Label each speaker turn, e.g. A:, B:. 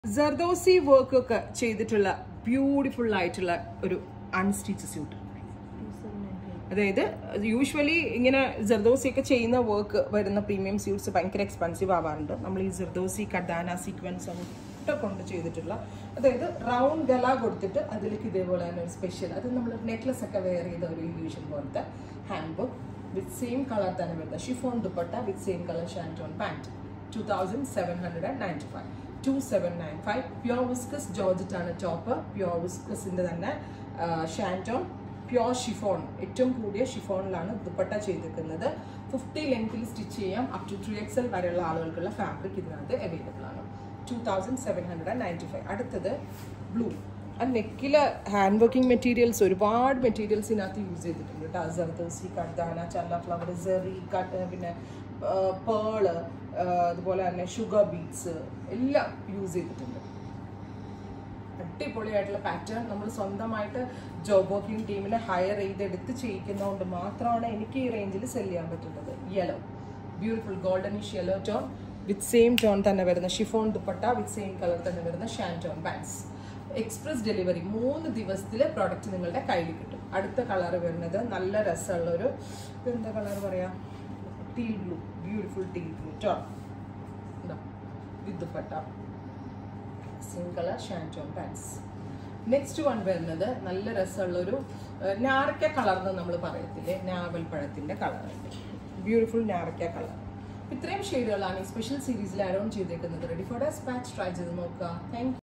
A: zardozi work ഒക്കെ ചെയ്തിട്ടുള്ള beautiful ആയിട്ടുള്ള ഒരു അൺസ്റ്റിച്ച് സ്യൂട്ട് അതായത് യൂഷ്വലി ഇങ്ങനെ ജർദോസി ഒക്കെ ചെയ്യുന്ന വർക്ക് വരുന്ന പ്രീമിയം സ്യൂട്ട്സ് ഭയങ്കര എക്സ്പെൻസീവ് ആവാറുണ്ട് നമ്മൾ ഈ ജർദോസി കഡാന സീക്വൻസ് ഒക്കെ കൊണ്ട് ചെയ്തിട്ടുള്ള അതായത് റൗണ്ട് ഗല കൊടുത്തിട്ട് അതിലേക്ക് ഇതേപോലെ തന്നെ ഒരു സ്പെഷ്യൽ അത് നമ്മൾ നെക്ലസ് ഒക്കെ വെയർ ചെയ്ത ഒരു ഇല്യൂഷൻ പോലത്തെ hand book with same colour തന്നെ വരുന്നത് chiffon dupatta with same colour shantoon pant two thousand seven hundred and ninety five two seven nine five pure viscose ജോർജറ്റാണ് ടോപ്പ് പ്യോർ വിസ്കസിൻ്റെ തന്നെ ഷാൻറ്റോൺ പ്യോർ ഷിഫോൺ ഏറ്റവും കൂടിയ ഷിഫോണിലാണ് ദുപ്പട്ട ചെയ്തിരിക്കുന്നത് ഫിഫ്റ്റി ലെങ്ത്തിൽ സ്റ്റിച്ച് ചെയ്യാം അപ് ടു ത്രീ എക്സൽ വരെയുള്ള ആളുകൾക്കുള്ള ഫാബ്രിക് ഇതിനകത്ത് അവൈലബിൾ ആണ് two thousand seven hundred and ninety five അടുത്തത് ബ്ലൂ ആ നെക്കിലെ ഹാൻഡ് വർക്കിംഗ് മെറ്റീരിയൽസ് ഒരുപാട് മെറ്റീരിയൽസ് ഇതിനകത്ത് യൂസ് ചെയ്തിട്ടുണ്ട് കേട്ടോ ജർദോസി കർദാന ചല്ല ഫ്ലവർ സെറി കട്ട് പിന്നെ പേള് അതുപോലെ തന്നെ ഷുഗർ ബീറ്റ്സ് എല്ലാം യൂസ് ചെയ്തിട്ടുണ്ട് അടിപൊളിയായിട്ടുള്ള പാറ്റേൺ നമ്മൾ സ്വന്തമായിട്ട് ജോബ് വർക്കിംഗ് ടീമിനെ ഹയർ ചെയ്തെടുത്ത് ചെയ്യിക്കുന്നതുകൊണ്ട് മാത്രമാണ് എനിക്ക് ഈ റേഞ്ചിൽ സെല് ചെയ്യാൻ പറ്റുന്നത് yellow beautiful goldenish yellow tone with same tone തന്നെ വരുന്ന chiffon dupatta with same colour തന്നെ വരുന്ന shantoon pants express delivery മൂന്ന് ദിവസത്തിൽ പ്രോഡക്റ്റ് നിങ്ങളുടെ കയ്യിൽ കിട്ടും അടുത്ത കളർ വരുന്നത് നല്ല രസമുള്ളൊരു എന്താ കളർ പറയാ teal blue beautiful teal blue tone with dupatta same colour shantoon pants next one വരുന്നത് നല്ല രസമുള്ളൊരു ഞാറക്ക കളർ എന്ന് നമ്മൾ പറയത്തില്ലേ ഞാവൽ പഴത്തിൻ്റെ കളറുണ്ട് ബ്യൂട്ടിഫുൾ ഞാറക്ക കളർ ഇത്രയും ഷെയ്ഡുകളാണ് ഈ സ്പെഷ്യൽ സീരീസിൽ അറൗണ്ട് ചെയ്തേക്കുന്നത് റെഡി ഫോർ ഡാസ് പാച്ച് ട്രൈ ചെയ്ത് നോക്കുക താങ്ക്